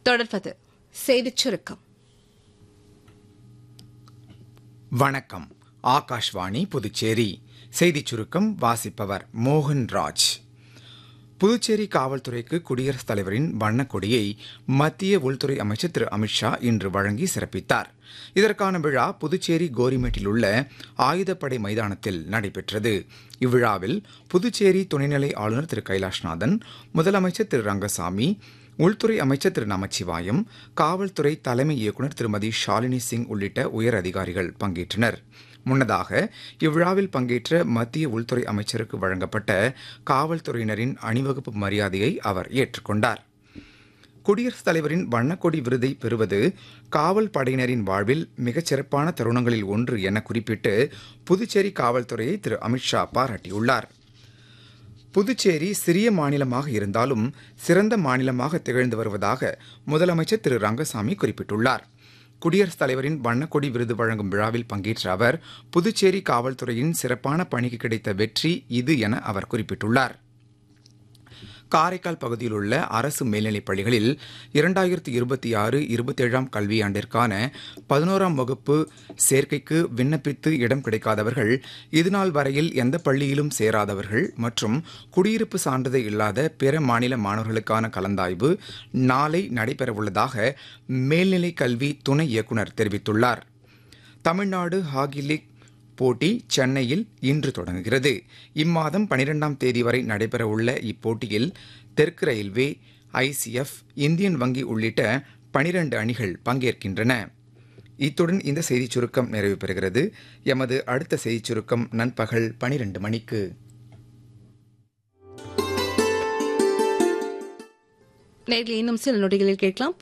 தொடர்வது செய்திச் சுருக்கம் வணக்கம் ஆகாஷ்வாணி புதுச்சேரி செய்திச் சுருக்கம் வாசிப்பவர் மோகன் ராஜ் புதுச்சேரி காவல்துறைக்கு குடியரசுத் தலைவரின் வண்ணக்கொடியை மத்திய உள்துறை அமைச்சர் திரு அமித்ஷா இன்று வழங்கி சிறப்பித்தார் இதற்கான விழா புதுச்சேரி கோரிமேட்டில் உள்ள ஆயுதப்படை மைதானத்தில் நடைபெற்றது இவ்விழாவில் புதுச்சேரி துணைநிலை ஆளுநர் திரு கைலாஷ்நாதன் முதலமைச்சர் திரு ரங்கசாமி உள்துறை அமைச்சர் திரு நமச்சிவாயம் காவல்துறை தலைமை இயக்குநர் திருமதி ஷாலினி சிங் உள்ளிட்ட உயர் அதிகாரிகள் பங்கேற்றனர் முன்னதாக இவ்விழாவில் பங்கேற்ற மத்திய உள்துறை அமைச்சருக்கு வழங்கப்பட்ட காவல்துறையினரின் அணிவகுப்பு மரியாதையை அவர் ஏற்றுக்கொண்டார் குடியரசுத் தலைவரின் வண்ணக்கொடி விருதை பெறுவது காவல் படையினரின் வாழ்வில் மிகச் சிறப்பான தருணங்களில் ஒன்று என குறிப்பிட்டு புதுச்சேரி காவல்துறையை திரு அமித்ஷா பாராட்டியுள்ளார் புதுச்சேரி சிறிய மாநிலமாக இருந்தாலும் சிறந்த மாநிலமாக திகழ்ந்து வருவதாக முதலமைச்சர் திரு ரங்கசாமி குறிப்பிட்டுள்ளார் குடியரசுத் தலைவரின் வண்ணக்கொடி விருது வழங்கும் விழாவில் பங்கேற்ற அவர் புதுச்சேரி காவல்துறையின் சிறப்பான பணிக்கு கிடைத்த வெற்றி இது என அவர் குறிப்பிட்டுள்ளார் காரைக்கால் பகுதியில் உள்ள அரசு மேல்நிலைப் பள்ளிகளில் இரண்டாயிரத்தி இருபத்தி ஆறு இருபத்தேழாம் கல்வியாண்டிற்கான பதினோராம் வகுப்பு சேர்க்கைக்கு விண்ணப்பித்து இடம் கிடைக்காதவர்கள் இதுநாள் வரையில் எந்த பள்ளியிலும் சேராதவர்கள் மற்றும் குடியிருப்பு சான்றிதழ் இல்லாத பிற மாநில மாணவர்களுக்கான கலந்தாய்வு நாளை நடைபெறவுள்ளதாக மேல்நிலை கல்வி துணை இயக்குநர் தெரிவித்துள்ளார் தமிழ்நாடு ஹாக்கி லீக் போட்டி சென்னையில் இன்று தொடங்குகிறது இம்மாதம் பனிரெண்டாம் தேதி வரை நடைபெறவுள்ள இப்போட்டியில் தெற்கு ரயில்வே ஐசிஎஃப் இந்தியன் வங்கி உள்ளிட்ட பனிரண்டு அணிகள் பங்கேற்கின்றன இத்துடன் இந்த செய்திச் சுருக்கம் நிறைவு பெறுகிறது எமது அடுத்த செய்திச் சுருக்கம் நண்பகல் பனிரெண்டு மணிக்கு நேரில் இன்னும் சில நொடிகளில் கேட்கலாம்